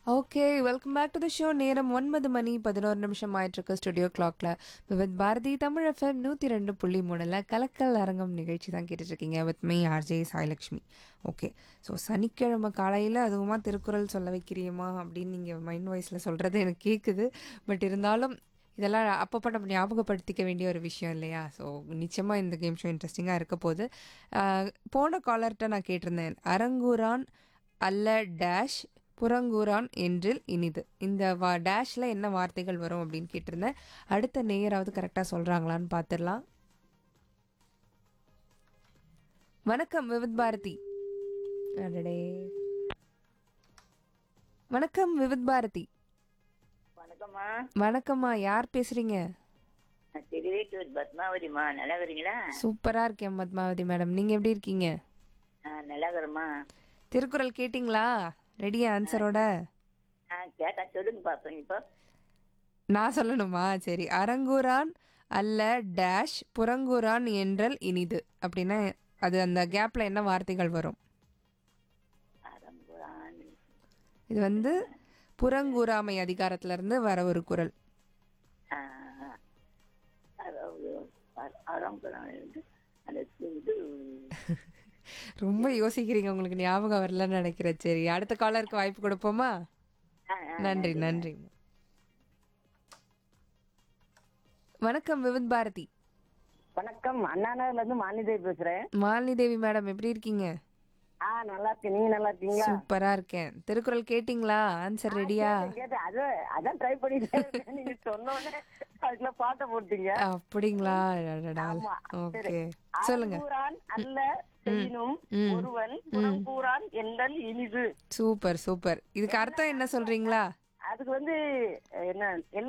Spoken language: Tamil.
okay welcome back to the show நேரம் ஒன்பது மணி பதினோரு நிமிஷம் ஆயிட்டிருக்கு ஸ்டுடியோ கிளாக்ல வித் பாரதி தமிழ் எஃப்எம் நூற்றி ரெண்டு புள்ளி மூணில் கலக்கல் அரங்கம் நிகழ்ச்சி தான் கேட்டுட்ருக்கீங்க with me RJ Sailakshmi okay so சனிக்கிழமை காலையில் அதுவுமா திருக்குறள் சொல்ல வைக்கிறியம்மா அப்படின்னு நீங்கள் மைண்ட் வாய்ஸில் சொல்கிறது எனக்கு கேட்குது பட் இருந்தாலும் இதெல்லாம் அப்பப்போ நம்ம ஞாபகப்படுத்திக்க வேண்டிய ஒரு விஷயம் இல்லையா ஸோ நிச்சயமாக இந்த கேம் ஷோ இன்ட்ரெஸ்டிங்காக இருக்க போது ஆஹ், போன காலர்கிட்ட நான் கேட்டிருந்தேன் அரங்கூரான் அல்ல டேஷ் புறங்கூரான் என்றில் இனிது இந்த வா டேஷில் என்ன வார்த்தைகள் வரும் அப்படின்னு கேட்டிருந்தேன் அடுத்த நேயராவது கரெக்டாக சொல்கிறாங்களான்னு பார்த்துடலாம் வணக்கம் விவித் பாரதி அடடே வணக்கம் விவித் பாரதி வணக்கம்மா வணக்கம்மா யார் பேசுறீங்க நான் திருவேட்டூர் பத்மாவதிம்மா நல்லா இருக்கிறீங்களா சூப்பரா இருக்கேன் பத்மாவதி மேடம் நீங்க எப்படி இருக்கீங்க ஆ நல்லா இருக்கிறேம்மா திருக்குறள் கேட்டிங்களா ரெடியா ஆன்சரோட ஆ கேட்டா சொல்லுங்க பாப்போம் இப்போ நான் சொல்லணுமா சரி அரங்கூரான் அல்ல டேஷ் புறங்கூரான் என்றல் இனிது அப்படின்னா அது அந்த கேப்ல என்ன வார்த்தைகள் வரும் அரங்குரான் இது வந்து புறங்கூறாமை அதிகாரத்துல இருந்து வர ஒரு குறள் ஆ, அதாவது அ- அரங்குரான் வந்து அந்த இது ரொம்ப யோசிக்கிறீங்க உங்களுக்கு ஞாபகம் வரலன்னு நினைக்கிறேன் சரி அடுத்த காலருக்கு வாய்ப்பு கொடுப்போமா ஆ, ஆ, நன்றி நன்றி வணக்கம் விவித் பாரதி வணக்கம் அண்ணாநகர்ல இருந்து மாலிதேவி பேசுறேன் மாலினி தேவி மேடம் எப்படி இருக்கீங்க ஆ நல்லா இருக்கேன் நீங்க நல்லா இருக்கீங்களா சூப்பரா இருக்கேன் திருக்குறள் கேட்டிங்களா ஆன்சர் ரெடியா கேட்டேன் அது அதான் ட்ரை பண்ணிட்டே இருக்கேன் நீங்க சொன்னோடனே அதுக்குள்ள பாட்டை போட்டீங்க அப்படிங்களா ஆமா, ஓகே சொல்லுங்க கூறான் அல்ல செய்யினும் ஒருவன் புறங்கூறான் என்றல் இனிது சூப்பர் சூப்பர் இதுக்கு அர்த்தம் என்ன சொல்றீங்களா அதுக்கு வந்து என்ன